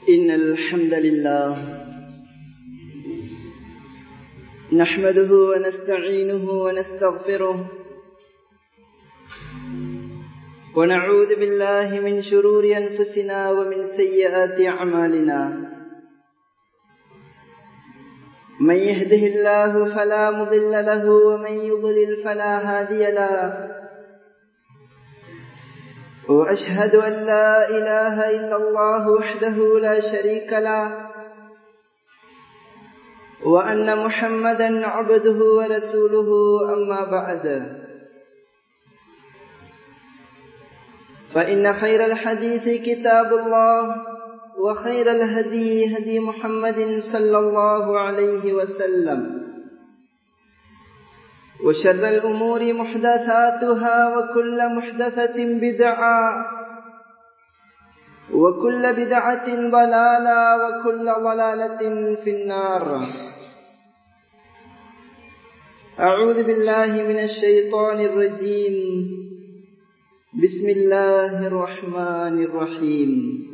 إن الحمد لله نحمده ونستعينه ونستغفره ونعوذ بالله من شرور أنفسنا ومن سيئات أعمالنا من يهده الله فلا مضل له ومن يضلل فلا هادي له وأشهد أن لا إله إلا الله وحده لا شريك له وأن محمدا عبده ورسوله أما بعد فإن خير الحديث كتاب الله وخير الهدي هدي محمد صلى الله عليه وسلم وشر الأمور محدثاتها وكل محدثة بدعة وكل بدعة ضلالة وكل ضلالة في النار أعوذ بالله من الشيطان الرجيم بسم الله الرحمن الرحيم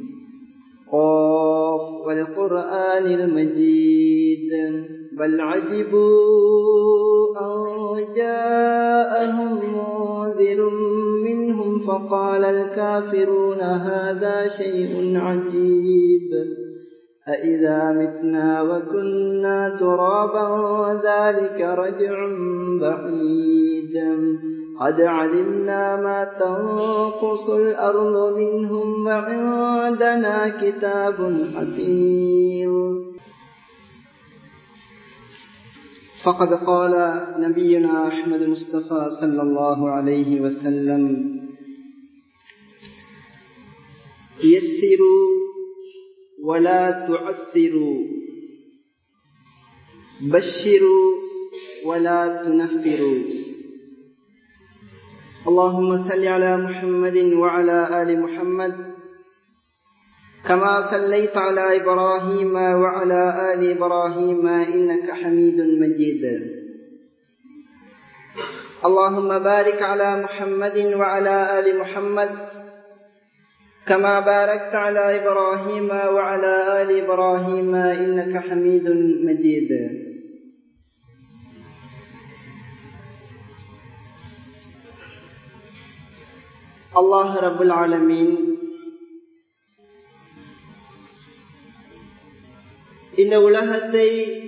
قاف والقرآن المجيد بل عجبوا أن جاءهم منذر منهم فقال الكافرون هذا شيء عجيب أإذا متنا وكنا ترابا ذلك رجع بعيد قد علمنا ما تنقص الأرض منهم وعندنا كتاب حفيظ فقد قال نبينا أحمد المصطفى صلى الله عليه وسلم يسروا ولا تعسروا بشروا ولا تنفروا اللهم صل على محمد وعلى آل محمد كما صليت على إبراهيم وعلى آل إبراهيم إنك حميد مجيد اللهم بارك على محمد وعلى آل محمد كما باركت على إبراهيم وعلى آل إبراهيم إنك حميد مجيد الله رب العالمين இந்த உலகத்தை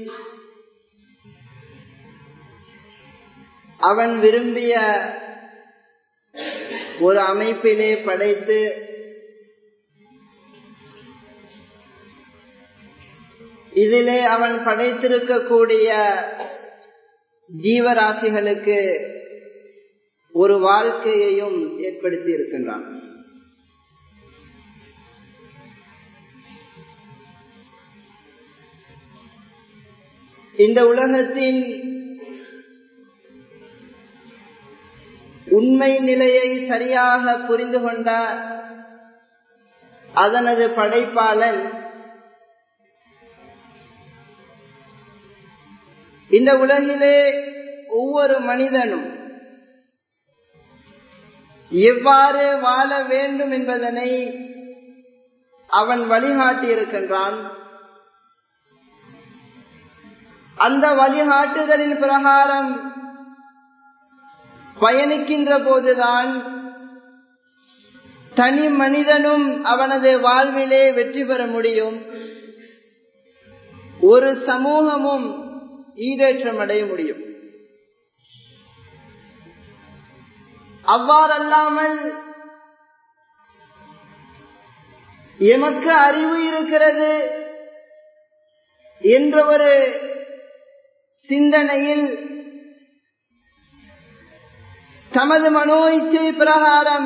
அவன் விரும்பிய ஒரு அமைப்பிலே படைத்து இதிலே அவன் படைத்திருக்கக்கூடிய ஜீவராசிகளுக்கு ஒரு வாழ்க்கையையும் ஏற்படுத்தி இருக்கின்றான் இந்த உலகத்தின் உண்மை நிலையை சரியாக புரிந்து கொண்டார் அதனது படைப்பாளன் இந்த உலகிலே ஒவ்வொரு மனிதனும் எவ்வாறு வாழ வேண்டும் என்பதனை அவன் வழிகாட்டி இருக்கின்றான் அந்த வழிகாட்டுதலின் பிரகாரம் பயணிக்கின்ற போதுதான் தனி மனிதனும் அவனது வாழ்விலே வெற்றி பெற முடியும் ஒரு சமூகமும் ஈடேற்றம் அடைய முடியும் அவ்வாறல்லாமல் எமக்கு அறிவு இருக்கிறது என்ற ஒரு சிந்தனையில் தமது மனோ இச்சை பிரகாரம்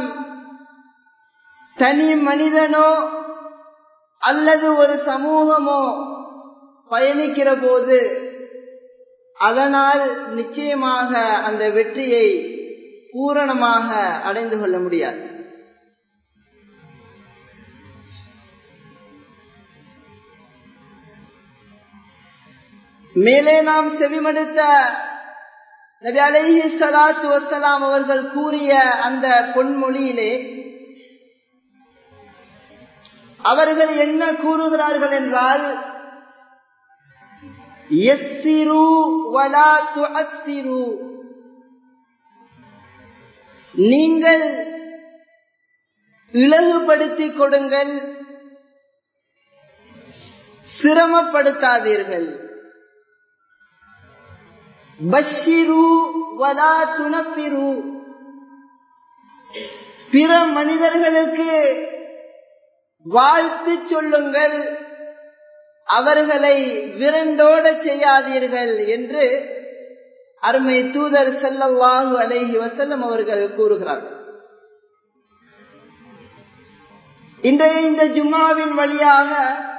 தனி மனிதனோ அல்லது ஒரு சமூகமோ பயணிக்கிற போது அதனால் நிச்சயமாக அந்த வெற்றியை பூரணமாக அடைந்து கொள்ள முடியாது மேலே நாம் செவிமடுத்த நபி அலைஹி ஸலாத்து வஸ்ஸலாம் அவர்கள் கூறிய அந்த பொன்மொழியிலே அவர்கள் என்ன கூறுகிறார்கள் என்றால் எஸ்ஸிரு வலா துஅஸ்ஸிரு நீங்கள் இலகுபடுத்திக் கொடுங்கள் சிரமப்படுத்தாதீர்கள் பஷிரு வலா துணப்பிரு பிற மனிதர்களுக்கு வாழ்த்து சொல்லுங்கள் அவர்களை விரண்டோட செய்யாதீர்கள் என்று அருமை தூதர் செல்லவாஹு அலைஹி வசல்லம் அவர்கள் கூறுகிறார்கள் இன்றைய இந்த ஜும்மாவின் வழியாக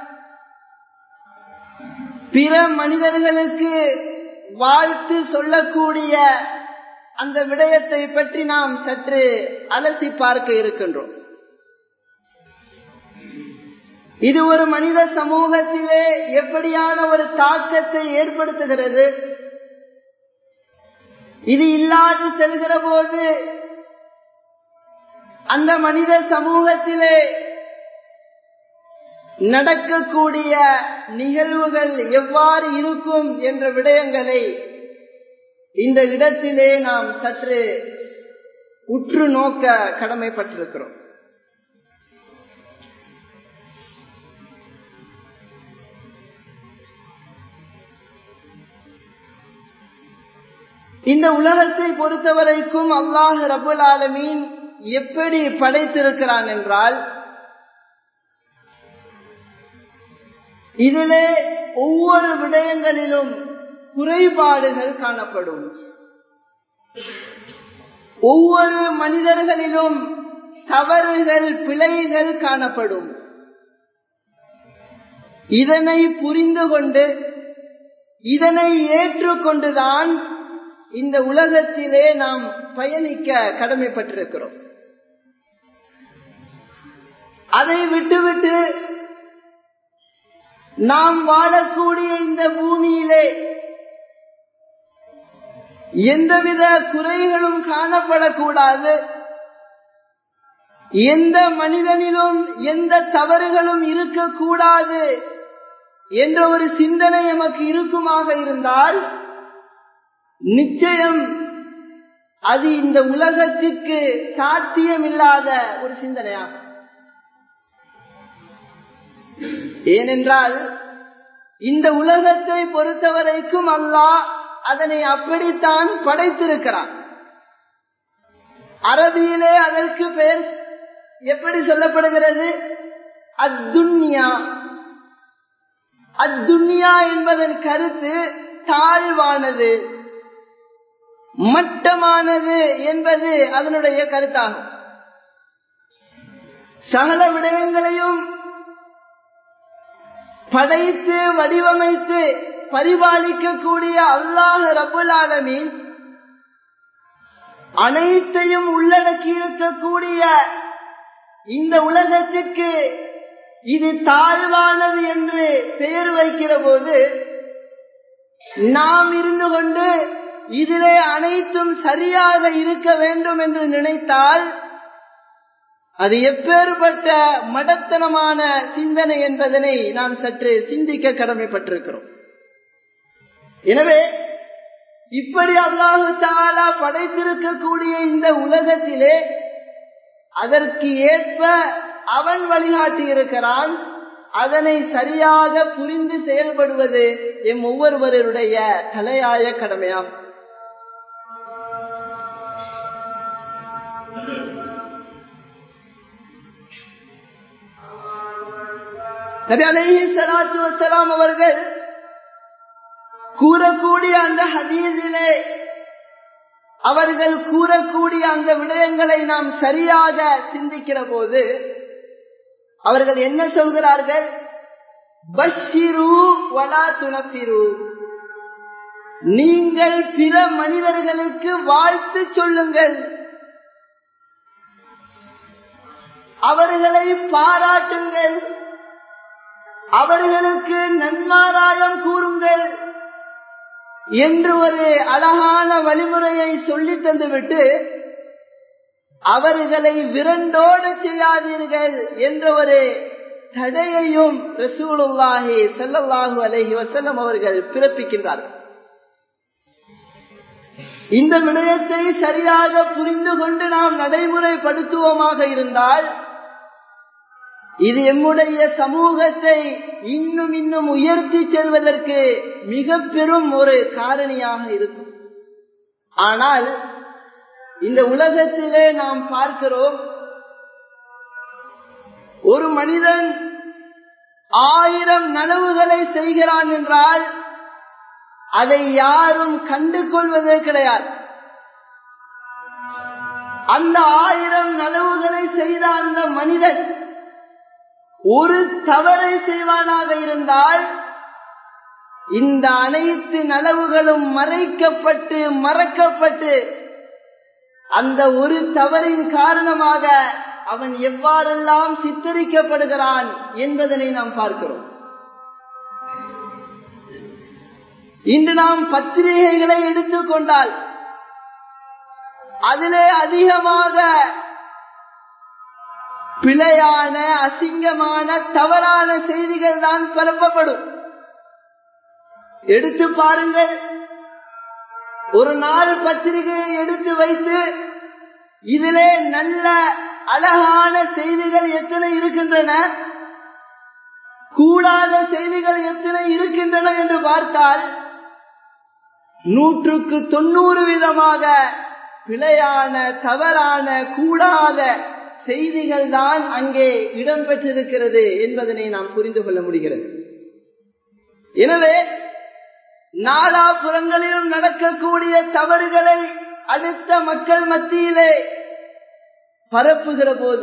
பிற மனிதர்களுக்கு வாழ்த்து சொல்லக்கூடிய அந்த விடயத்தை பற்றி நாம் சற்று அலசி பார்க்க இருக்கின்றோம் இது ஒரு மனித சமூகத்திலே எப்படியான ஒரு தாக்கத்தை ஏற்படுத்துகிறது இது இல்லாது செல்கிற போது அந்த மனித சமூகத்திலே நடக்கக்கூடிய நிகழ்வுகள் எவ்வாறு இருக்கும் என்ற விடயங்களை இந்த இடத்திலே நாம் சற்று உற்று நோக்க கடமைப்பட்டிருக்கிறோம் இந்த உலகத்தை பொறுத்தவரைக்கும் அல்லாஹ் ரபுல் ஆலமீன் எப்படி படைத்திருக்கிறான் என்றால் இதிலே ஒவ்வொரு விடயங்களிலும் குறைபாடுகள் காணப்படும் ஒவ்வொரு மனிதர்களிலும் தவறுகள் பிழைகள் காணப்படும் இதனை புரிந்து கொண்டு இதனை ஏற்றுக்கொண்டுதான் இந்த உலகத்திலே நாம் பயணிக்க கடமைப்பட்டிருக்கிறோம் அதை விட்டுவிட்டு நாம் வாழக்கூடிய இந்த பூமியிலே எந்தவித குறைகளும் காணப்படக்கூடாது எந்த மனிதனிலும் எந்த தவறுகளும் இருக்கக்கூடாது என்ற ஒரு சிந்தனை நமக்கு இருக்குமாக இருந்தால் நிச்சயம் அது இந்த உலகத்திற்கு சாத்தியமில்லாத ஒரு சிந்தனையாகும் ஏனென்றால் இந்த உலகத்தை பொறுத்தவரைக்கும் அல்லாஹ் அதனை அப்படித்தான் படைத்திருக்கிறான் அரபியிலே அதற்கு பெயர் எப்படி சொல்லப்படுகிறது அத்துன்யா அத்துன்யா என்பதன் கருத்து தாழ்வானது மட்டமானது என்பது அதனுடைய கருத்தாகும் சகல விடயங்களையும் படைத்து வடிவமைத்து பரிபாலிக்கக்கூடிய அல்லாஹ் ரபுல் ஆலமீன் அனைத்தையும் உள்ளடக்கி இருக்கக்கூடிய இந்த உலகத்திற்கு இது தாழ்வானது என்று பெயர் வைக்கிற போது நாம் இருந்து கொண்டு இதிலே அனைத்தும் சரியாக இருக்க வேண்டும் என்று நினைத்தால் அது எப்பேற்பட்ட மடத்தனமான சிந்தனை என்பதனை நாம் சற்று சிந்திக்க கடமைப்பட்டிருக்கிறோம் எனவே இப்படி அல்லாஹு தாலா படைத்திருக்கக்கூடிய இந்த உலகத்திலே அதற்கு ஏற்ப அவன் வழிகாட்டி இருக்கிறான் அதனை சரியாக புரிந்து செயல்படுவது எம் ஒவ்வொருவருடைய தலையாய கடமையாகும் நபி அலைஹி ஸலாத்து வஸலாம் அவர்கள் கூறக்கூடிய அந்த ஹதீஸிலே அவர்கள் கூறக்கூடிய அந்த விடயங்களை நாம் சரியாக சிந்திக்கிற போது அவர்கள் என்ன சொல்கிறார்கள் பஷிரு வலா துணப்பிரு நீங்கள் பிற மனிதர்களுக்கு வாழ்த்து சொல்லுங்கள் அவர்களை பாராட்டுங்கள் அவர்களுக்கு நன்மாராயம் கூறுங்கள் என்று ஒரு அழகான வழிமுறையை சொல்லி தந்துவிட்டு அவர்களை விரண்டோட செய்யாதீர்கள் என்ற ஒரு தடையையும் ரசூலுல்லாஹி ஸல்லல்லாஹு அலைஹி வஸல்லம் அவர்கள் பிறப்பிக்கின்றார்கள் இந்த விடயத்தை சரியாக புரிந்து கொண்டு நாம் நடைமுறைப்படுத்துவோமாக இருந்தால் இது எம்முடைய சமூகத்தை இன்னும் இன்னும் உயர்த்தி செல்வதற்கு மிக பெரும் ஒரு காரணியாக இருக்கும் ஆனால் இந்த உலகத்திலே நாம் பார்க்கிறோம் ஒரு மனிதன் ஆயிரம் நனவுகளை செய்கிறான் என்றால் அதை யாரும் கண்டு கொள்வதே கிடையாது அந்த ஆயிரம் நனவுகளை செய்த அந்த மனிதன் ஒரு தவறை செய்வானாக இருந்தால் இந்த அனைத்து நலவுகளும் மறைக்கப்பட்டு மறக்கப்பட்டு அந்த ஒரு தவறின் காரணமாக அவன் எவ்வாறெல்லாம் சித்தரிக்கப்படுகிறான் என்பதனை நாம் பார்க்கிறோம் இன்று நாம் பத்திரிகைகளை எடுத்துக்கொண்டால் அதிலே அதிகமாக பிழையான அசிங்கமான தவறான செய்திகள் தான் பரப்பப்படும் எடுத்து பாருங்கள் ஒரு நாள் பத்திரிகையை எடுத்து வைத்து இதிலே நல்ல அழகான செய்திகள் எத்தனை இருக்கின்றன கூடாத செய்திகள் எத்தனை இருக்கின்றன என்று பார்த்தால் நூற்றுக்கு தொண்ணூறு விதமாக பிழையான தவறான கூடாத செய்திகள் தான் அங்கே இடம்பெற்றிருக்கிறது என்பதனை நாம் புரிந்து கொள்ள முடிகிறது எனவே நாலாபுறங்களிலும் நடக்கக்கூடிய தவறுகளை அடுத்த மக்கள் மத்தியிலே பரப்புகிற போது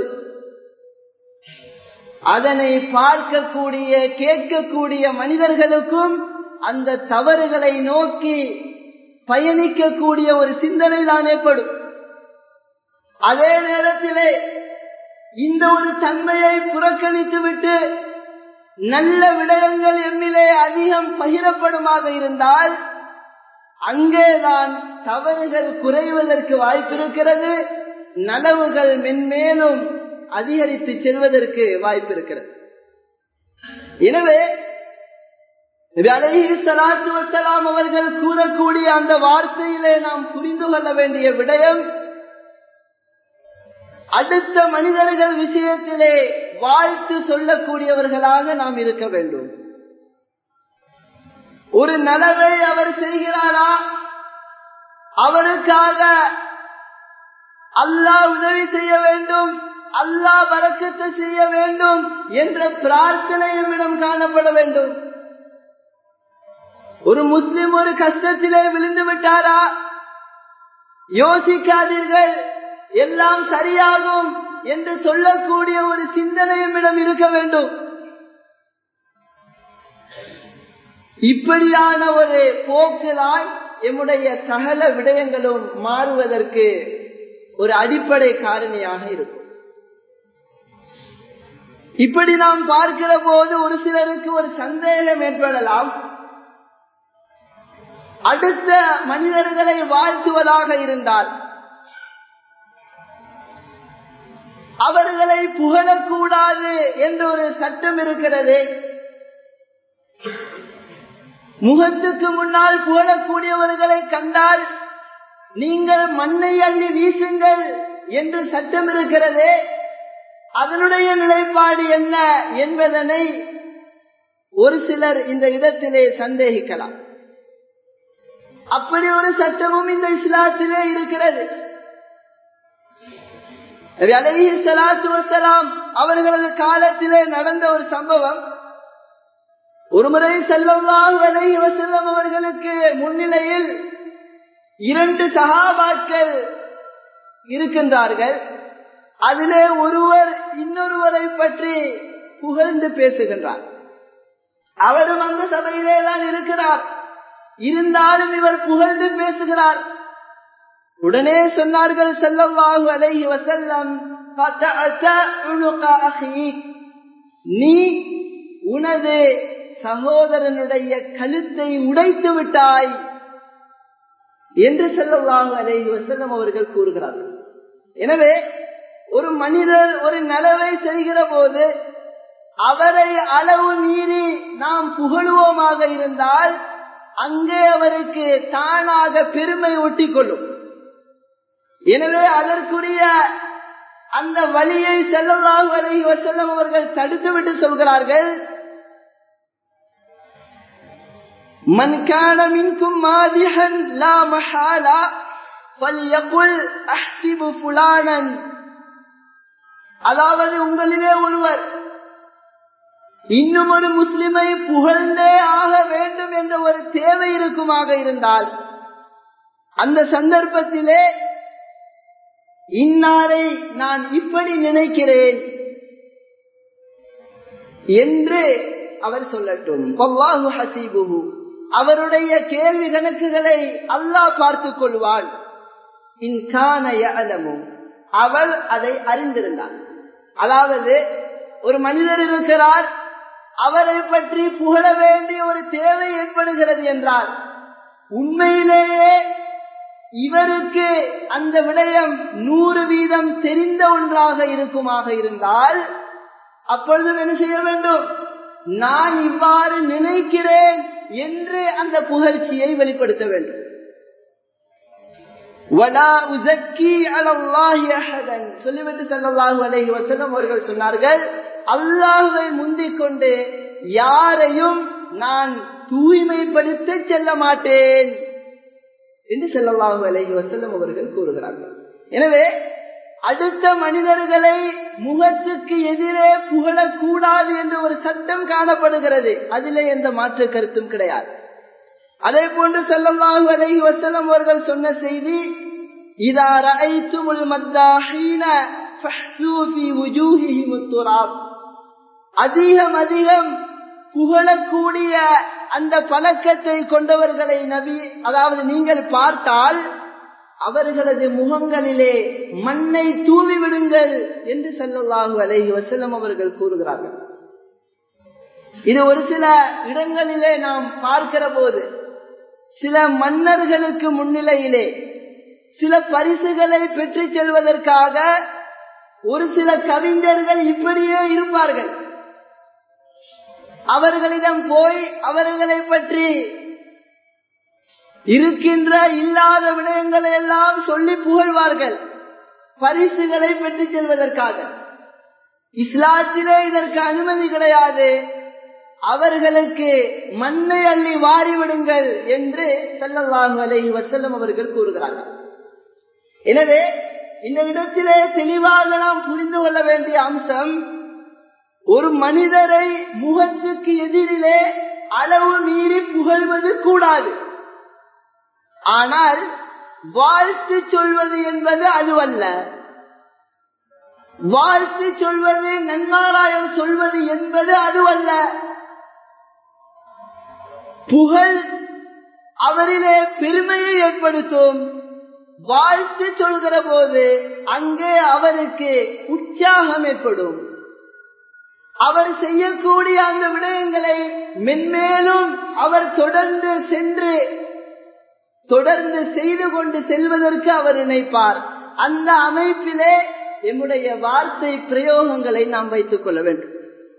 அதனை பார்க்கக்கூடிய கேட்கக்கூடிய மனிதர்களுக்கும் அந்த தவறுகளை நோக்கி பயணிக்கக்கூடிய ஒரு சிந்தனை தான் ஏற்படும் அதே நேரத்திலே இந்த ஒரு தன்மையை புறக்கணித்து விட்டு நல்ல விடயங்கள் எம்மிலே அதிகம் பகிரப்படுமாக இருந்தால் அங்கேதான் தவறுகள் குறைவதற்கு வாய்ப்பிருக்கிறது நலவுகள் மென்மேலும் அதிகரித்து செல்வதற்கு வாய்ப்பு இருக்கிறது எனவே அலஹி சலாத்து வசலாம் அவர்கள் கூறக்கூடிய அந்த வார்த்தையிலே நாம் புரிந்து கொள்ள வேண்டிய விடயம் அடுத்த மனிதர்கள் விஷயத்திலே வாழ்த்து சொல்லக்கூடியவர்களாக நாம் இருக்க வேண்டும் ஒரு நலவை அவர் செய்கிறாரா அவருக்காக அல்லாஹ் உதவி செய்ய வேண்டும் அல்லாஹ் வரக்கத்தை செய்ய வேண்டும் என்ற பிரார்த்தனை நம்மிடம் காணப்பட வேண்டும் ஒரு முஸ்லிம் ஒரு கஷ்டத்திலே விழுந்து விட்டாரா யோசிக்காதீர்கள் எல்லாம் சரியாகும் என்று சொல்லக்கூடிய ஒரு சிந்தனை நம்மிடம் இருக்க வேண்டும் இப்படியான ஒரு போக்குதான் எம்முடைய சகல விடயங்களும் மாறுவதற்கு ஒரு அடிப்படை காரணியாக இருக்கும் இப்படி நாம் பார்க்கிற போது ஒரு சிலருக்கு ஒரு சந்தேகம் ஏற்படலாம் அடுத்த மனிதர்களை வாழ்த்துவதாக இருந்தால் அவர்களை புகழக்கூடாது என்ற ஒரு சட்டம் இருக்கிறது முகத்துக்கு முன்னால் புகழக்கூடியவர்களை கண்டால் நீங்கள் மண்ணை அள்ளி வீசுங்கள் என்று சட்டம் இருக்கிறது அதனுடைய நிலைப்பாடு என்ன என்பதனை ஒரு சிலர் இந்த இடத்திலே சந்தேகிக்கலாம் அப்படி ஒரு சட்டமும் இந்த இஸ்லாத்திலே இருக்கிறது அலஹி சலாத்து வசலாம் அவர்களது காலத்திலே நடந்த ஒரு சம்பவம் ஒருமுறை செல்லவாஹு அலஹி வசல்லம் அவர்களுக்கு முன்னிலையில் இரண்டு சகாபாக்கள் இருக்கின்றார்கள் அதிலே ஒருவர் இன்னொருவரை பற்றி புகழ்ந்து பேசுகின்றார் அவரும் அந்த சபையிலே தான் இருக்கிறார் இருந்தாலும் இவர் புகழ்ந்து பேசுகிறார் உடனே சொன்னார்கள் செல்லவாகு அலைஹி வசல்லம் நீ உனது சகோதரனுடைய கழுத்தை உடைத்து விட்டாய் என்று செல்லவாகு அலைஹி வசல்லம் அவர்கள் கூறுகிறார்கள் எனவே ஒரு மனிதர் ஒரு நலவை செய்கிற போது அவரை அளவு மீறி நாம் புகழுவோமாக இருந்தால் அங்கே அவருக்கு தானாக பெருமை ஒட்டி கொள்ளும் எனவே அதற்குரிய அந்த வழியை செல்லலாம் வரை செல்லும் அவர்கள் தடுத்துவிட்டு சொல்கிறார்கள் மன் கான மின்கும் மாதிஹன் லா மஹாலா فليقل احسب فلانا அதாவது உங்களிலே ஒருவர் இன்னும் ஒரு முஸ்லிமை புகழ்ந்தே ஆக வேண்டும் என்ற ஒரு தேவை இருக்குமாக இருந்தால் அந்த சந்தர்ப்பத்திலே இன்னாரை நான் இப்படி நினைக்கிறேன் என்று அவர் சொல்லட்டும் பல்லாஹு ஹசீபுஹு அவருடைய கேள்வி கணக்குகளை அல்லாஹ் பார்த்துக் கொள்வாள் இன்கான யஅலமு அவள் அதை அறிந்திருந்தாள் அதாவது ஒரு மனிதர் இருக்கிறார் அவரை பற்றி புகழ வேண்டிய ஒரு தேவை ஏற்படுகிறது என்றால் உண்மையிலேயே இவருக்கு அந்த விடயம் நூறு வீதம் தெரிந்த ஒன்றாக இருக்குமாக இருந்தால் அப்பொழுதும் என்ன செய்ய வேண்டும் நான் இவ்வாறு நினைக்கிறேன் என்று அந்த புகழ்ச்சியை வெளிப்படுத்த வேண்டும் சொல்லிவிட்டு செல்லல்லாஹு அலைஹி வசல்லம் அவர்கள் சொன்னார்கள் அல்லாஹுவை முந்திக் கொண்டு யாரையும் நான் தூய்மைப்படுத்த செல்ல மாட்டேன் என்று செல்லல்லாஹு அலைஹி வசல்லம் அவர்கள் கூறுகிறார்கள் எனவே அடுத்த மனிதர்களை முகத்துக்கு எதிரே புகழக்கூடாது என்று ஒரு சட்டம் காணப்படுகிறது அதிலே எந்த மாற்று கருத்தும் கிடையாது அதே போன்று செல்லல்லாஹு அலைஹி வசல்லம் அவர்கள் சொன்ன செய்தி இதா ரஐத்துமுல் மத்தாஹீன ஃபஹ்சூ ஃபீ வுஜூஹிஹிம் துராப் அதிகம் அதிகம் புகழக்கூடிய அந்த பழக்கத்தை கொண்டவர்களை நபி அதாவது நீங்கள் பார்த்தால் அவர்களது முகங்களிலே மண்ணை தூவி விடுங்கள் என்று செல்லல்லாஹு அலைஹி வசல்லம் அவர்கள் கூறுகிறார்கள் இது ஒரு சில இடங்களிலே நாம் பார்க்கிற போது சில மன்னர்களுக்கு முன்னிலையிலே சில பரிசுகளை பெற்று செல்வதற்காக ஒரு சில கவிஞர்கள் இப்படியே இருப்பார்கள் அவர்களிடம் போய் அவர்களை பற்றி இருக்கின்ற இல்லாத விடயங்களை எல்லாம் சொல்லி புகழ்வார்கள் பரிசுகளை பெற்று செல்வதற்காக இஸ்லாத்திலே இதற்கு அனுமதி கிடையாது அவர்களுக்கு மண்ணை அள்ளி வாரி விடுங்கள் என்று செல்லல்லாஹு அலைஹி வசல்லம் அவர்கள் கூறுகிறார்கள் எனவே இந்த இடத்திலே தெளிவாக நாம் புரிந்து கொள்ள வேண்டிய அம்சம் ஒரு மனிதரை முகத்துக்கு எதிரிலே அளவு மீறி புகழ்வது கூடாது ஆனால் வாழ்த்து சொல்வது என்பது அதுவல்ல வாழ்த்து சொல்வது நன்மாராயம் சொல்வது என்பது அதுவல்ல புகழ் அவரிலே பெருமையை ஏற்படுத்தும் வாழ்த்து சொல்கிற போது அங்கே அவருக்கு உற்சாகம் ஏற்படும் அவர் செய்யக்கூடிய அந்த விடயங்களை மென்மேலும் அவர் தொடர்ந்து சென்று தொடர்ந்து செய்து கொண்டு செல்வதற்கு அவர் நினைப்பார் அந்த அமைப்பிலே எம்முடைய வார்த்தை பிரயோகங்களை நாம் வைத்துக் கொள்ள வேண்டும்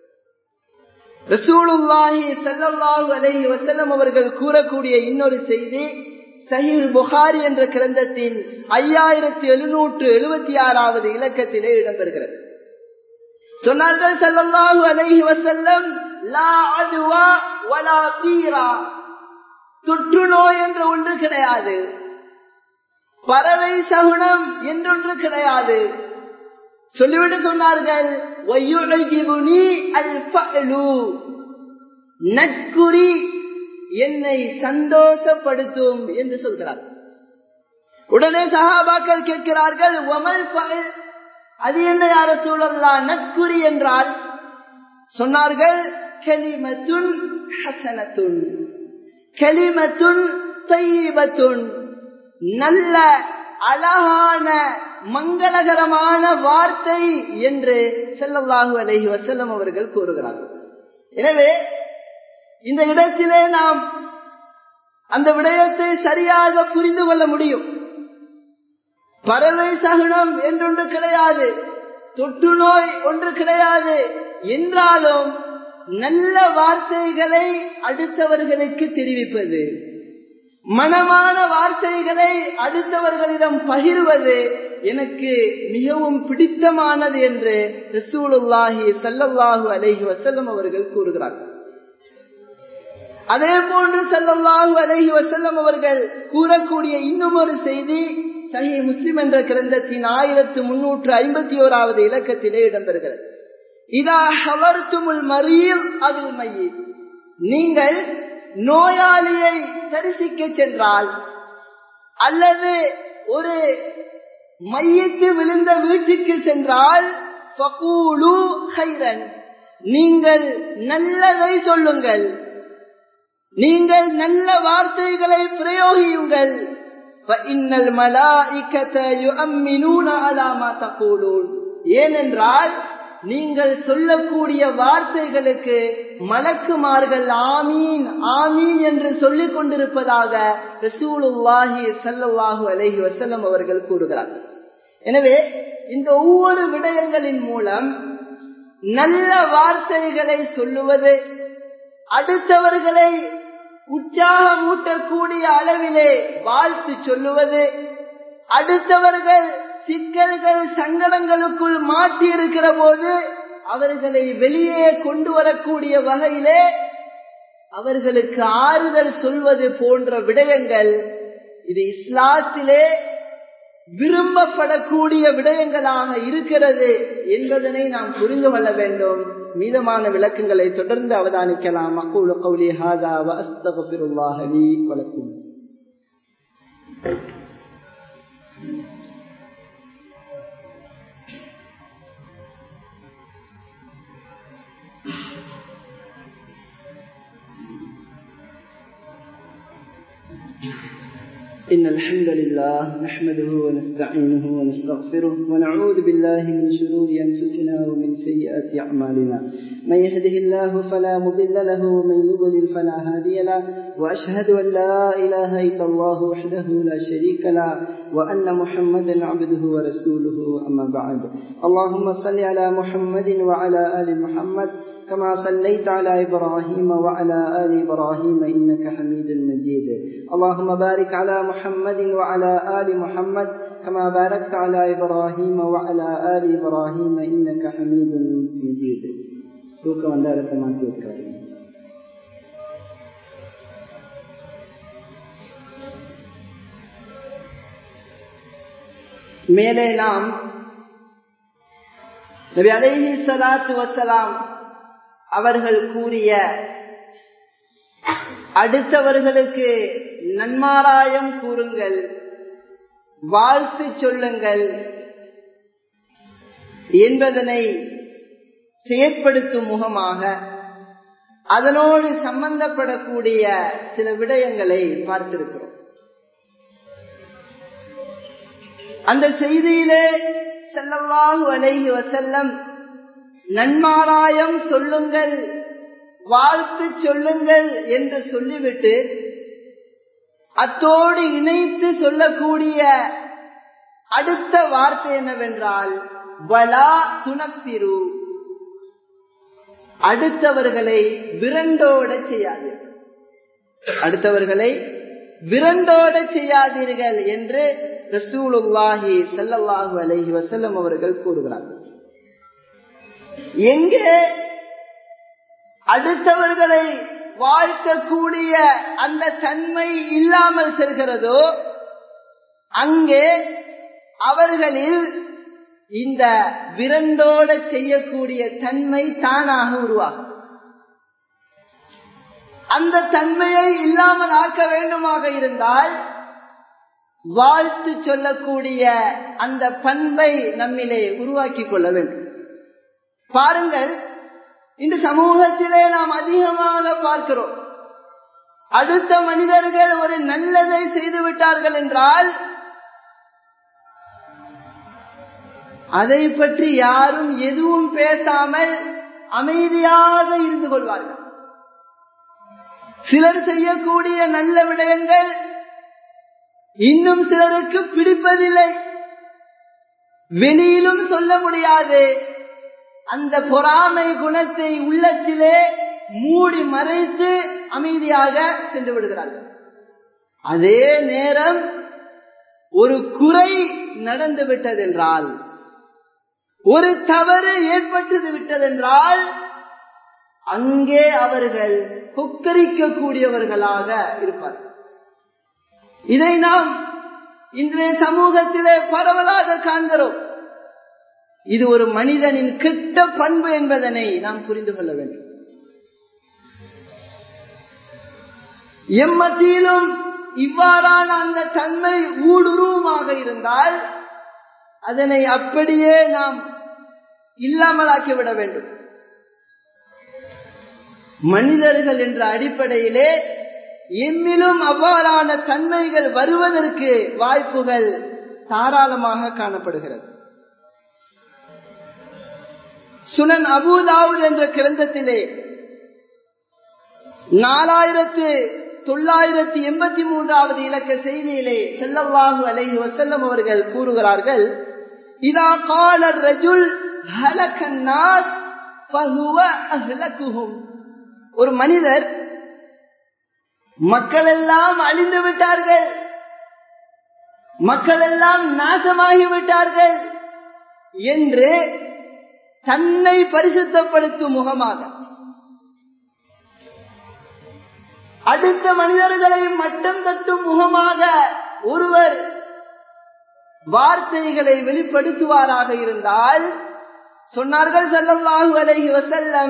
ரசூலுல்லாஹி ஸல்லல்லாஹு அலைஹி வஸல்லம் அவர்கள் கூறக்கூடிய இன்னொரு செய்தி சஹீல் புகாரி என்ற கிரந்தத்தின் ஐயாயிரத்தி எழுநூற்று எழுபத்தி ஆறாவது இலக்கத்திலே இடம்பெறுகிறது சொன்னார்கள் ஸல்லல்லாஹு அலைஹி வஸல்லம் லா அத்வா வலா தீரா தொற்று நோய் என்ற ஒன்று கிடையாது பறவை சகுனம் என்றொன்று கிடையாது சொல்லிவிட்டு சொன்னார்கள் நற்குறி என்னை சந்தோஷப்படுத்தும் என்று சொல்கிறார் உடனே சஹாபாக்கள் கேட்கிறார்கள் ஒமல் அது என்ன யார சூழல்லாம் நட்குறி என்றால் சொன்னார்கள் கலிமத்துன் ஹசனத்துன் கலிமத்துன் தையபத்துன் நல்ல அழகான மங்களகரமான வார்த்தை என்று செல்லல்லாஹு அலஹி வசல்லம் அவர்கள் கூறுகிறார்கள் எனவே இந்த இடத்திலே நாம் அந்த விடயத்தை சரியாக புரிந்து கொள்ள முடியும் பறவை சகுனம் என்றொன்று கிடையாது தொற்று நோய் ஒன்று கிடையாது என்றாலும் நல்ல வார்த்தைகளை அடுத்தவர்களுக்கு தெரிவிப்பது மனமான வார்த்தைகளை அடுத்தவர்களிடம் பகிர்வது எனக்கு மிகவும் பிடித்தமானது என்று ரசூலுல்லாஹி சல்லல்லாஹு அலைஹி வசல்லம் அவர்கள் கூறுகிறார்கள் அதே போன்று சல்லல்லாஹு அலைஹி வசல்லம் அவர்கள் கூறக்கூடிய இன்னும் ஒரு செய்தி சஹி முஸ்லிம் என்ற கிரந்தத்தின் ஆயிரத்து முன்னூற்று ஐம்பத்தி ஓராவது இலக்கத்திலே இடம்பெறுகிறது இதா ஹவர்த்துமுல் மறியல் அதில் மையில் நீங்கள் நோயாளியை தரிசிக்க சென்றால் அல்லது ஒரு மையத்து விழுந்த வீட்டுக்கு சென்றால் நீங்கள் நல்லதை சொல்லுங்கள் நீங்கள் நல்ல வார்த்தைகளை பிரயோகியுங்கள் ஏனென்றால் நீங்கள் சொல்லக்கூடிய வார்த்தைகளுக்கு மலக்குமார்கள் ஆமீன் ஆமீன் என்று சொல்லிக் கொண்டிருப்பதாக ரசூலுல்லாஹி சல்லாஹு அலஹி வசல்லம் அவர்கள் கூறுகிறார்கள் எனவே இந்த ஒவ்வொரு விடயங்களின் மூலம் நல்ல வார்த்தைகளை சொல்லுவது அடுத்தவர்களை உற்சாகமூட்டக்கூடிய அளவிலே வாழ்த்து சொல்லுவது அடுத்தவர்கள் சிக்கல்கள் சங்கடங்களுக்குள் மாட்டி இருக்கிற போது அவர்களை வெளியே கொண்டு வரக்கூடிய வகையிலே அவர்களுக்கு ஆறுதல் சொல்வது போன்ற விடயங்கள் இது இஸ்லாத்திலே விரும்பப்படக்கூடிய விடயங்களாக இருக்கிறது என்பதனை நாம் புரிந்து கொள்ள வேண்டும் மீதமான விளக்கங்களை தொடர்ந்து அவதானிக்கலாம் அக்கூல கௌலி ஹாதா வஸ்தகபிருல்லாஹ் லீ வலக்கும் إن الحمد لله نحمده ونستعينه ونستغفره ونعوذ بالله من شرور أنفسنا ومن سيئات أعمالنا من يهده الله فلا مضل له ومن يضلل فلا هادي له وأشهد أن لا إله إلا الله وحده لا شريك له وأن محمدا عبده ورسوله أما بعد اللهم صل على محمد وعلى آل محمد كما صليت على إبراهيم وعلى آل إبراهيم إنك حميد مجيد اللهم بارك على محمد وعلى آل محمد كما باركت على إبراهيم وعلى آل إبراهيم إنك حميد مجيد தூக்கம் வந்த இடத்த மாற்றி உட்காரு மேலே நாம் நபி அலைஹி சலாத்து வசலாம் அவர்கள் கூறிய அடுத்தவர்களுக்கு நன்மாராயம் கூறுங்கள் வாழ்த்து சொல்லுங்கள் என்பதனை செயற்படுத்தும் முகமாக அதனோடு சம்பந்தப்படக்கூடிய சில விடயங்களை பார்த்திருக்கிறோம் அந்த செய்தியிலே செல்லவாகு அலைஹி வசல்லம் நன்மாராயம் சொல்லுங்கள் வாழ்த்து சொல்லுங்கள் என்று சொல்லிவிட்டு அத்தோடு இணைத்து சொல்லக்கூடிய அடுத்த வார்த்தை என்னவென்றால் வலா துணப்பிரு அடுத்தவர்களை விரண்டோட செய்யாதீர்கள் அடுத்தவர்களை விரண்டோட செய்யாதீர்கள் என்று ரசூலுல்லாஹி சல்லல்லாஹு அலைஹி வசல்லம் அவர்கள் கூறுகிறார்கள் எங்கே அடுத்தவர்களை வாழ்த்தக்கூடிய அந்த தன்மை இல்லாமல் செல்கிறதோ அங்கே அவர்களில் இந்த விரண்டோட செய்யக்கூடிய தன்மை தானாக உருவாகும் அந்த தன்மையை இல்லாமல் ஆக்க வேண்டுமாக இருந்தால் வாழ்த்து சொல்லக்கூடிய அந்த பண்பை நம்மிலே உருவாக்கி கொள்ள வேண்டும் பாருங்கள் இந்த சமூகத்திலே நாம் அதிகமாக பார்க்கிறோம் அடுத்த மனிதர்கள் ஒரு நல்லதை செய்து விட்டார்கள் என்றால் அதை பற்றி யாரும் எதுவும் பேசாமல் அமைதியாக இருந்து கொள்வார்கள் சிலர் செய்யக்கூடிய நல்ல விடயங்கள் இன்னும் சிலருக்கு பிடிப்பதில்லை வெளியிலும் சொல்ல முடியாது அந்த பொறாமை குணத்தை உள்ளத்திலே மூடி மறைத்து அமைதியாக சென்று விடுகிறார்கள் அதே நேரம் ஒரு குறை நடந்து விட்டதென்றால் ஒரு தவறு ஏற்பட்டது விட்டதென்றால் அங்கே அவர்கள் கொக்கரிக்க கூடியவர்களாக இருப்பார்கள் இதை நாம் இன்றைய சமூகத்திலே பரவலாக காண்கிறோம் இது ஒரு மனிதனின் கெட்ட பண்பு என்பதனை நாம் புரிந்து கொள்ள வேண்டும் எம்மத்தியிலும் இவ்வாறான அந்த தன்மை ஊடுருவமாக இருந்தால் அதனை அப்படியே நாம் இல்லாமலாக்கிவிட வேண்டும் மனிதர்கள் என்ற அடிப்படையிலே எம்மிலும் அவ்வாறான தன்மைகள் வருவதற்கு வாய்ப்புகள் தாராளமாக காணப்படுகிறது சுனன் அபூதாவுத் என்ற கிரந்தத்திலே நாலாயிரத்து தொள்ளாயிரத்தி எண்பத்தி மூன்றாவது இலக்க செய்தியிலே செல்லவாகு அலைஹி வசல்லம் அவர்கள் கூறுகிறார்கள் இதா காலர் ரஜுல் ஹலகன்னாஸ் ஃபஹுவ அஹ்லகுஹும் ஒரு மனிதர் மக்கள் எல்லாம் அழிந்து விட்டார்கள் மக்கள் எல்லாம் நாசமாகி விட்டார்கள் என்று தன்னை பரிசுத்தப்படுத்தும் முகமாக அடுத்த மனிதர்களை மட்டம் தட்டும் முகமாக ஒருவர் வார்த்தைகளை வெளிப்படுத்துவாராக இருந்தால் சொன்னார்கள் செல்லல்லாஹு அலைஹி வசல்லம்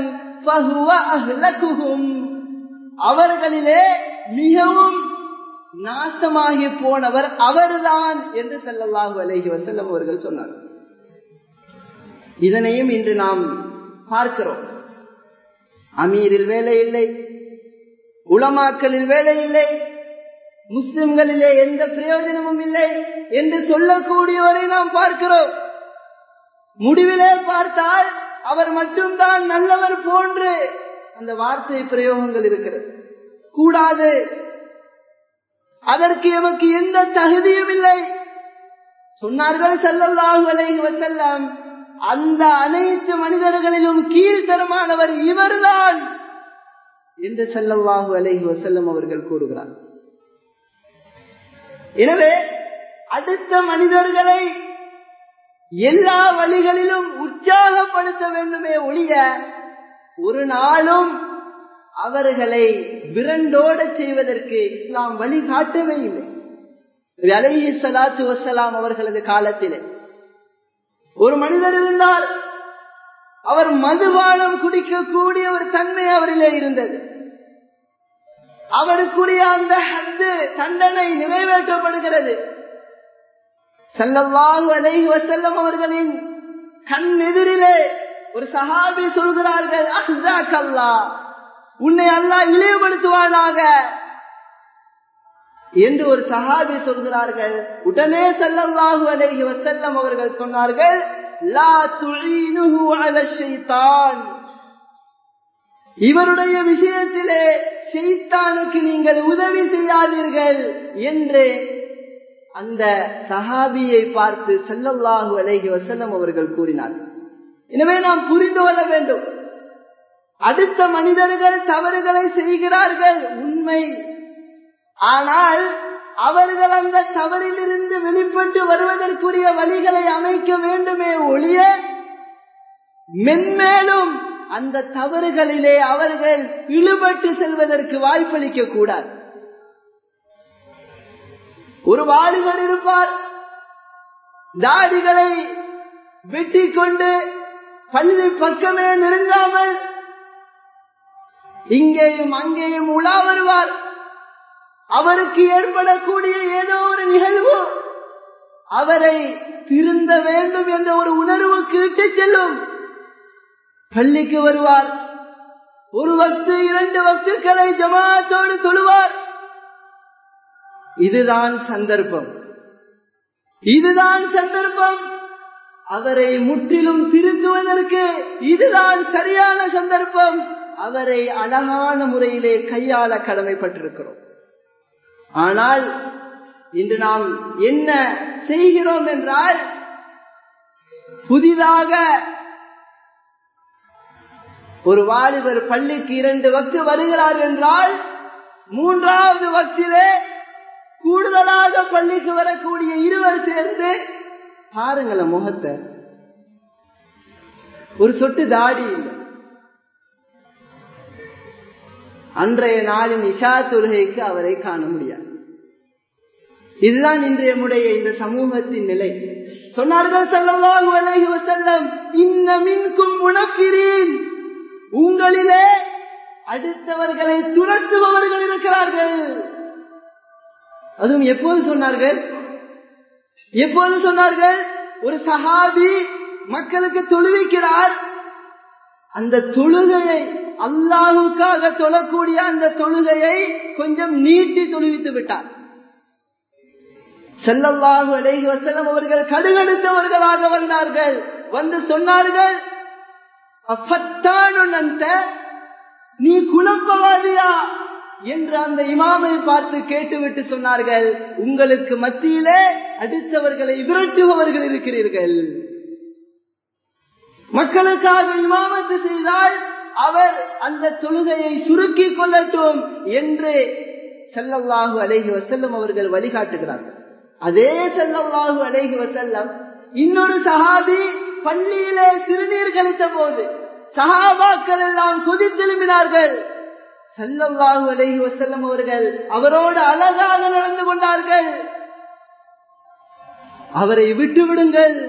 அவர்களிலே மிகவும் நாசமாகி போனவர் அவர்தான் என்று செல்லல்லாஹு அலைஹி வசல்லம் அவர்கள் சொன்னார் இதனையும் இன்று நாம் பார்க்கிறோம் அமீரில் வேலை இல்லை உளமாக்கலில் வேலை இல்லை முஸ்லிம்களிலே எந்த பிரயோஜனமும் இல்லை என்று சொல்லக்கூடியவரை நாம் பார்க்கிறோம் முடிவிலே பார்த்தால் அவர் மட்டும்தான் நல்லவர் போன்று அந்த வார்த்தை பிரயோகங்கள் இருக்கிறது கூடாது அதற்கு எமக்கு எந்த தகுதியும் இல்லை சொன்னார்கள் செல்லல்லாஹு அலைஹி வசல்லம் அந்த அனைத்து மனிதர்களிலும் கீழ்த்தரமானவர் இவர்தான் என்று செல்லல்லாஹு அலைஹி வசல்லம் அவர்கள் கூறுகிறார் எனவே அடுத்த மனிதர்களை எல்லா வழிகளிலும் உற்சாகப்படுத்த வேண்டுமே ஒழிய ஒரு நாளும் அவர்களை விரண்டோட செய்வதற்கு இஸ்லாம் வழி காட்டவே இல்லை அலைஹி சலாத்து வசலாம் அவர்களது காலத்திலே ஒரு மனிதர் இருந்தார் அவர் மதுபானம் குடிக்கக்கூடிய ஒரு தன்மை அவரிலே இருந்தது அவருக்குரிய அந்த ஹத்து தண்டனை நிறைவேற்றப்படுகிறது செல்லவாகு அலைஹி வசல்லம் அவர்களின் கண் எதிரிலே ஒரு சஹாபி சொல்கிறார்கள் அஹ்ஸாக்கல்லா உன்னை அல்லாஹ் இழிவுபடுத்துவானாக என்று ஒரு சஹாபி சொல்கிறார்கள் உடனே செல்லல்லாஹு அலைஹி வசல்லம் அவர்கள் சொன்னார்கள் லா துஈனுஹு அல ஷைத்தான் இவருடைய விஷயத்திலே ஷைத்தானுக்கு நீங்கள் உதவி செய்யாதீர்கள் என்று அந்த சஹாபியை பார்த்து செல்லல்லாஹு அலைஹி வசல்லம் அவர்கள் கூறினார் எனவே நாம் புரிந்து கொள்ள வேண்டும் அடுத்த மனிதர்கள் தவறுகளை செய்கிறார்கள் உண்மை ஆனால் அவர்கள் அந்த தவறிலிருந்து வெளிப்பட்டு வருவதற்குரிய வழிகளை அமைக்க வேண்டுமே ஒழிய மென்மேலும் அந்த தவறுகளிலே அவர்கள் இழுபட்டு செல்வதற்கு வாய்ப்பளிக்க கூடாது ஒரு வாலிபர் இருப்பார் தாடிகளை வெட்டி கொண்டு பள்ளி பக்கமே நெருங்காமல் இங்கேயும் அங்கேயும் உலா வருவார் அவருக்கு ஏற்படக்கூடிய ஏதோ ஒரு நிகழ்வு அவரை திருந்த வேண்டும் என்ற ஒரு உணர்வுக்கு இட்டு செல்லும் பள்ளிக்கு வருவார் ஒரு வக்து இரண்டு வக்துக்களை ஜமாத்தோடு தொழுவார் இதுதான் சந்தர்ப்பம் இதுதான் சந்தர்ப்பம் அவரை முற்றிலும் திருத்துவதற்கு இதுதான் சரியான சந்தர்ப்பம் அவரை அழகான முறையிலே கையாள கடமைப்பட்டிருக்கிறோம் ஆனால் இன்று நாம் என்ன செய்கிறோம் என்றால் புதிதாக ஒரு வாலிபர் பள்ளிக்கு இரண்டு வக்து வருகிறார் என்றால் மூன்றாவது வக்திலே கூடுதலாக பள்ளிக்கு வரக்கூடிய இருவர் சேர்ந்து பாருங்களேன் முகத்தை ஒரு சொட்டு தாடி இல்லை அன்றைய நாளின் இஷா தொழுகைக்கு அவரை காண முடியாது இதுதான் இன்றைய முடைய இந்த சமூகத்தின் நிலை சொன்னார்கள் செல்லவாங்க அலைஹி வசல்லம் இன்ன மின்கும் முனப்பிரீன் உங்களிலே அடுத்தவர்களை துரத்துபவர்கள் இருக்கிறார்கள் அதுவும் எப்போது சொன்னார்கள் எப்போது சொன்னார்கள் ஒரு சஹாபி மக்களுக்கு தொழுவிக்கிறார் அந்த தொழுகையை அல்லாஹுக்காக தொழக்கூடிய அந்த தொழுகையை கொஞ்சம் நீட்டி தொழுவித்து விட்டார் செல்லல்லாஹு அலைஹி வசல்லம் அவர்கள் கடுகடுத்தவர்களாக வந்தார்கள் வந்து சொன்னார்கள் அந்த நீ குழப்பவாதியா என்று அந்த இமாமை பார்த்து கேட்டுவிட்டு சொன்னார்கள் உங்களுக்கு மத்தியிலே அடுத்தவர்களை விரட்டுபவர்கள் இருக்கிறீர்கள் மக்களுக்காக இமாமத்து செய்தால் அவர் அந்த தொழுகையை சுருக்கிக் கொள்ளட்டும் என்று செல்லல்லாஹு அலைஹி வசல்லம் அவர்கள் வழிகாட்டுகிறார்கள் அதே செல்லல்லாஹு அலைஹி வசல்லம் இன்னொரு சஹாபி பள்ளியிலே சிறுநீர் கழித்த போது சஹாபாக்கள் எல்லாம் கொதித்தெழும்பினார்கள் செல்லல்லாஹு அலைஹி வசல்லம் அவர்கள் அவரோடு அழகாக நடந்து கொண்டார்கள் அவரை விட்டு விடுங்கள்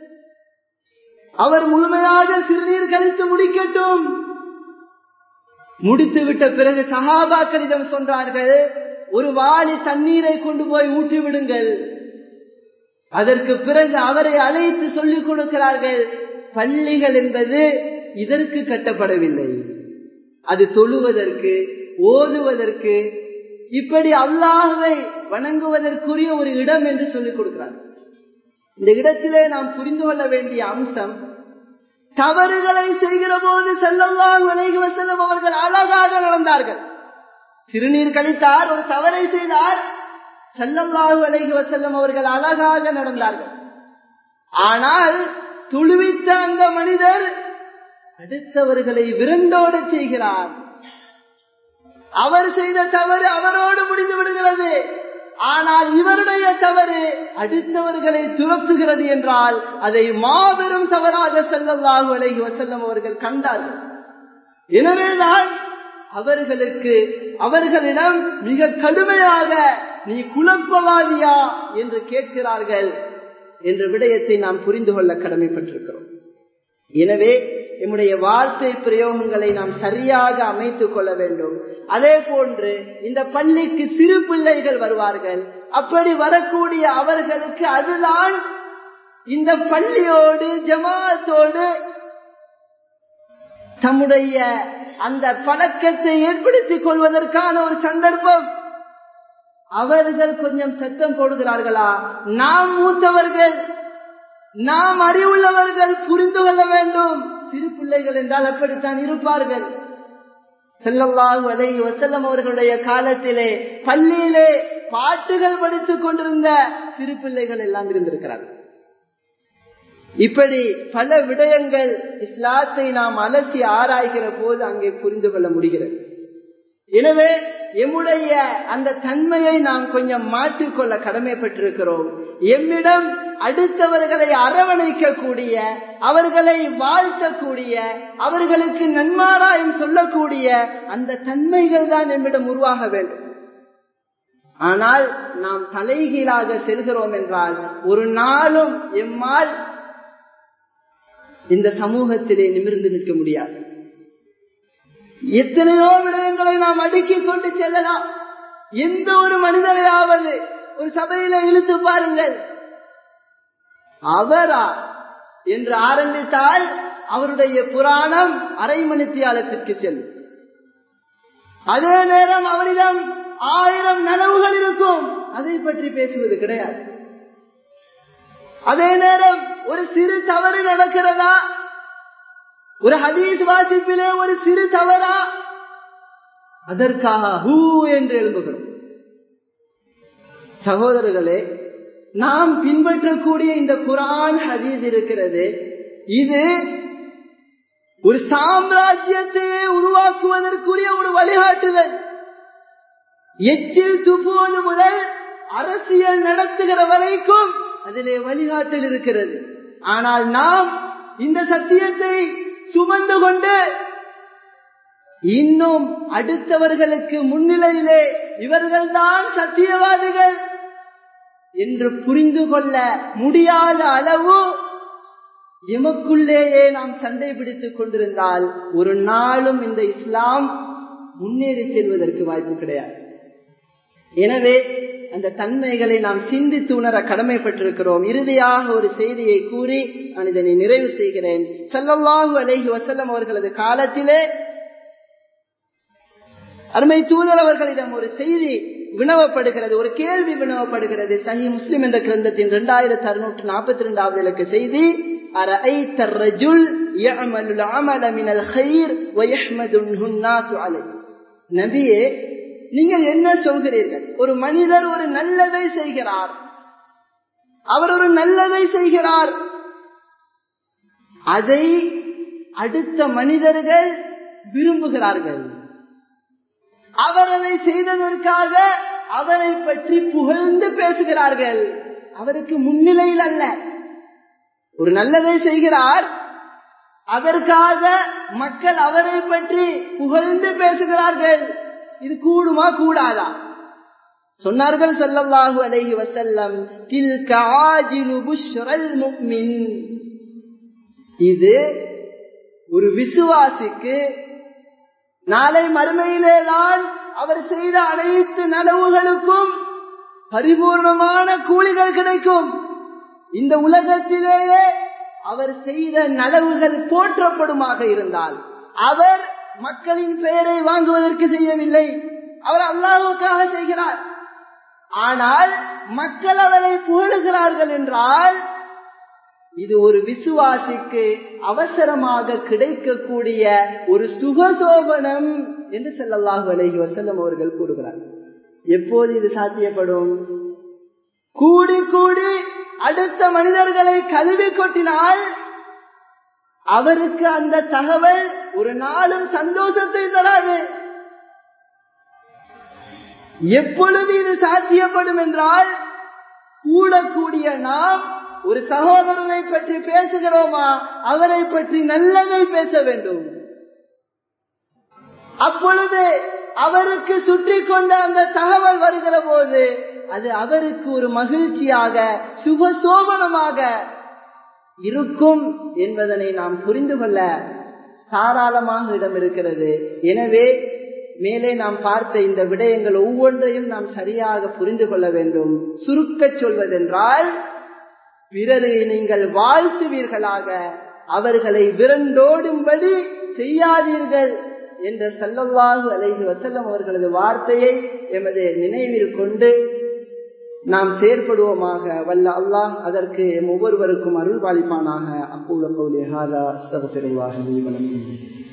அவர் முழுமையாக சிறுநீர் கழித்து முடிக்கட்டும் முடித்து விட்ட பிறகு சகாபாக்களிடம் சொன்னார்கள் ஒரு வாளி தண்ணீரை கொண்டு போய் ஊற்றி விடுங்கள் அதற்கு பிறகு அவரை அழைத்து சொல்லிக் கொடுக்கிறார்கள் பள்ளிகள் என்பது இதற்கு கட்டப்படவில்லை அது தொழுவதற்கு ஓதுவதற்கு இப்படி அல்லாஹுவை வணங்குவதற்குரிய ஒரு இடம் என்று சொல்லிக் கொடுக்கிறார் இந்த இடத்திலே நாம் புரிந்து கொள்ள வேண்டிய அம்சம் தவறுகளை செய்கிற போது செல்லல்லாஹு அலைஹி வஸல்லம் அவர்கள் அழகாக நடந்தார்கள் சிறுநீர் கழித்தார் ஒரு தவறை செய்தார் செல்லல்லாஹு அலைஹி வஸல்லம் அவர்கள் அழகாக நடந்தார்கள் ஆனால் துளுவித்த அந்த மனிதர் அடுத்தவர்களை விரண்டோட செய்கிறார் அவர் செய்த தவறு அவரோடு முடிந்து விடுகிறது ஆனால் இவருடைய தவறு அடுத்தவர்களை துரத்துகிறது என்றால் அதை மாபெரும் தவறாக செல்லல்லாஹு அலைஹி வசல்லம் அவர்கள் கண்டார்கள் எனவேதான் அவர்களுக்கு அவர்களிடம் மிக கடுமையாக நீ குழப்பவாதியா என்று கேட்கிறார்கள் என்ற விடயத்தை நாம் புரிந்து கொள்ள கடமைப்பட்டிருக்கிறோம் எனவே நம்முடைய வார்த்தை பிரயோகங்களை நாம் சரியாக அமைத்துக் கொள்ள வேண்டும் அதே போன்று இந்த பள்ளிக்கு சிறு பிள்ளைகள் வருவார்கள் அப்படி வரக்கூடிய அவர்களுக்கு அதுதான் இந்த பள்ளியோடு ஜமாத்தோடு தம்முடைய அந்த பழக்கத்தை ஏற்படுத்திக் கொள்வதற்கான ஒரு சந்தர்ப்பம் அவர்கள் கொஞ்சம் சத்தம் போடுகிறார்களா நாம் மூத்தவர்கள் நாம் அறிவுள்ளவர்கள் புரிந்து கொள்ள வேண்டும் சிறு பிள்ளைகள் என்றால் அப்படித்தான் இருப்பார்கள் செல்லல்லாஹு அலைஹி வசல்லம் அவர்களுடைய காலத்திலே பள்ளியிலே பாட்டுகள் படித்துக் கொண்டிருந்த சிறு பிள்ளைகள் எல்லாம் இருந்திருக்கிறார்கள் இப்படி பல விடயங்கள் இஸ்லாத்தை நாம் அலசி ஆராய்கிற போது அங்கே புரிந்து கொள்ள முடிகிறது எனவே எம்முடைய அந்த தன்மையை நாம் கொஞ்சம் மாற்றிக்கொள்ள கடமைப்பட்டிருக்கிறோம் எம்மிடம் அடுத்தவர்களை அரவணைக்கக்கூடிய அவர்களை வாழ்த்தக்கூடிய அவர்களுக்கு நன்மாராயம் சொல்லக்கூடிய அந்த தன்மைகள் தான் நம்மிடம் உருவாக வேண்டும் ஆனால் நாம் தலைகீழாக செல்கிறோம் என்றால் ஒரு நாளும் எம்மால் இந்த சமூகத்திலே நிமிர்ந்து நிற்க முடியாது எத்தனையோ விடயங்களை நாம் அடுக்கிக் கொண்டு செல்லலாம் எந்த ஒரு மனிதனையாவது ஒரு சபையில இழுத்து பாருங்கள் அவரா என்று ஆரம்பித்தால் அவருடைய புராணம் அரை மணித்தியாலத்திற்கு செல்லும் அதே நேரம் அவரிடம் ஆயிரம் நலவுகள் இருக்கும் அதை பற்றி பேசுவது கிடையாது அதே நேரம் ஒரு சிறு தவறு நடக்கிறதா ஒரு ஹதீஸ் வாசிப்பிலே ஒரு சிறு தவறா அதற்காக ஹூ என்று எழும்புகிறோம் சகோதரர்களே நாம் பின்பற்றக்கூடிய இந்த குரான் ஹதீஸ் இருக்கிறது இது ஒரு சாம்ராஜ்யத்தையே உருவாக்குவதற்குரிய ஒரு வழிகாட்டுதல் எச்சில் துப்புவது முதல் அரசியல் நடத்துகிற வரைக்கும் அதிலே வழிகாட்டல் இருக்கிறது ஆனால் நாம் இந்த சத்தியத்தை சுமந்து கொண்டு இன்னும் அடுத்தவர்களுக்கு முன்னிலையிலே இவர்கள்தான் சத்தியவாதிகள் என்று புரிந்து கொள்ள முடியாத அளவு எமக்குள்ளேயே நாம் சண்டை பிடித்துக் கொண்டிருந்தால் ஒரு நாளும் இந்த இஸ்லாம் முன்னேறி செல்வதற்கு வாய்ப்பு கிடையாது எனவே அந்த தன்மைகளை நாம் சிந்தித்து உணர கடமைப்பட்டிருக்கிறோம் இறுதியாக ஒரு செய்தியை கூறி நான் இதனை நிறைவு செய்கிறேன் செல்லல்லாஹு அலைஹி வசல்லம் அவர்களது காலத்திலே அருமை தூதர் அவர்களிடம் ஒரு செய்தி வினவப்படுகிறது ஒரு கேள்வி வினவப்படுகிறது சஹி முஸ்லிம் என்ற கிரந்தத்தின் இரண்டாயிரத்தி அறுநூற்று நாற்பத்தி இரண்டாவது இலக்க செய்தி أرأيت الرجل يعمل العمل من الخير ويحمده الناس عليه நபியே நீங்கள் என்ன சொல்கிறீர்கள் ஒரு மனிதர் ஒரு நல்லதை செய்கிறார் அவர் ஒரு நல்லதை செய்கிறார் அதை அடுத்த மனிதர்கள் விரும்புகிறார்கள் அவர் அதை செய்ததற்காக அவரை பற்றி புகழ்ந்து பேசுகிறார்கள் அவருக்கு முன்னிலையில் அல்ல ஒரு நல்லதை செய்கிறார் அதற்காக மக்கள் அவரை பற்றி புகழ்ந்து பேசுகிறார்கள் இது கூடுமா கூடாதா சொன்னார்கள் சல்லல்லாஹு அலைஹி வசல்லம் தில்க ஆஜிலு புஷ்ரல் முக்மின் இது ஒரு விசுவாசிக்கு நாளை மறுமையிலேதான் அவர் செய்த அனைத்து நலவுகளுக்கும் பரிபூர்ணமான கூலிகள் கிடைக்கும் இந்த உலகத்திலேயே அவர் செய்த நலவுகள் போற்றப்படுமாக இருந்தால் அவர் மக்களின் பெயரை வாங்குவதற்கு செய்யவில்லை அவர் அல்லாஹுக்காக செய்கிறார் ஆனால் மக்கள் அவரை புகழுகிறார்கள் என்றால் இது ஒரு விசுவாசிக்கு அவசரமாக கிடைக்கக்கூடிய ஒரு சுகசோபனம் என்று செல்லல்லாஹு அலைஹி வசல்லம் அவர்கள் கூறுகிறார் எப்போது இது சாத்தியப்படும் கூடி கூடி அடுத்த மனிதர்களை கழுவி கொட்டினால் அவருக்கு அந்த தகவல் ஒரு நாளும் சந்தோஷத்தை தராது எப்பொழுது இது சாத்தியப்படும் என்றால் கூடக்கூடிய நாம் ஒரு சகோதரனை பற்றி பேசுகிறோமா அவரை பற்றி நல்லதை பேச வேண்டும் அப்பொழுது அவருக்கு சுற்றி கொண்ட அந்த தகவல் வருகிற போது அது அவருக்கு ஒரு மகிழ்ச்சியாக சுபசோபனமாக இருக்கும் என்பதனை நாம் புரிந்து கொள்ள தாராளமாக இடம் இருக்கிறது எனவே மேலே நாம் பார்த்த இந்த விடயங்கள் ஒவ்வொன்றையும் நாம் சரியாக புரிந்து கொள்ள வேண்டும் சுருக்க சொல்வதென்றால் பிறரை நீங்கள் வாழ்த்துவீர்களாக அவர்களை விரண்டோடும்படி செய்யாதீர்கள் என்ற செல்லவாகு அலைஹி வசல்லம் அவர்களது வார்த்தையை எமது நினைவில் கொண்டு நாம் செயற்படுவோமாக வல்ல அல்லாஹ் அதற்கு எம் ஒவ்வொருவருக்கும் அருள் பாலிப்பானாக அப்பூல கௌலி ஹாதா அஸ்தகபிருல்லாஹி வலக்கும்